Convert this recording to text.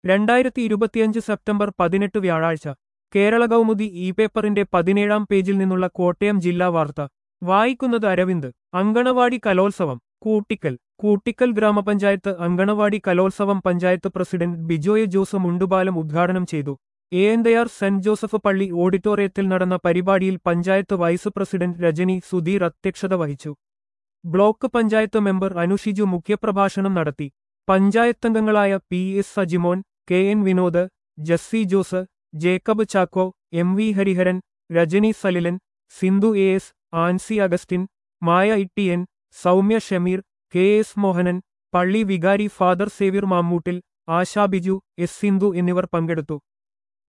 രണ്ടായിരത്തി ഇരുപത്തിയഞ്ച് സെപ്റ്റംബർ പതിനെട്ട് വ്യാഴാഴ്ച കേരള കൗമുദി ഇ പേപ്പറിന്റെ പതിനേഴാം പേജിൽ നിന്നുള്ള കോട്ടയം ജില്ലാ വാർത്ത വായിക്കുന്നത് അരവിന്ദ് അങ്കണവാടി കലോത്സവം കൂട്ടിക്കൽ കൂട്ടിക്കൽ ഗ്രാമപഞ്ചായത്ത് അങ്കണവാടി കലോത്സവം പഞ്ചായത്ത് പ്രസിഡന്റ് ബിജോയ് ജോസ് മുണ്ടുപാലം ഉദ്ഘാടനം ചെയ്തു എഎൻദയാർ സെന്റ് ജോസഫ് പള്ളി ഓഡിറ്റോറിയത്തിൽ നടന്ന പരിപാടിയിൽ പഞ്ചായത്ത് വൈസ് പ്രസിഡന്റ് രജനി സുധീർ അധ്യക്ഷത വഹിച്ചു ബ്ലോക്ക് പഞ്ചായത്ത് മെമ്പർ അനുഷിജു മുഖ്യപ്രഭാഷണം നടത്തി പഞ്ചായത്തംഗങ്ങളായ P S Sajimon K N Vinod Jessy Jose Jacob Chacko M V Hariharan Rajani Salilan Sindhu A S Ancy Augustine Maya Ittiyan Soumya Shameer K S Mohanan പള്ളി വികാരി father Xavier Mammoottil Asha Biju S Sindhu എന്നിവർ പങ്കെടുത്തു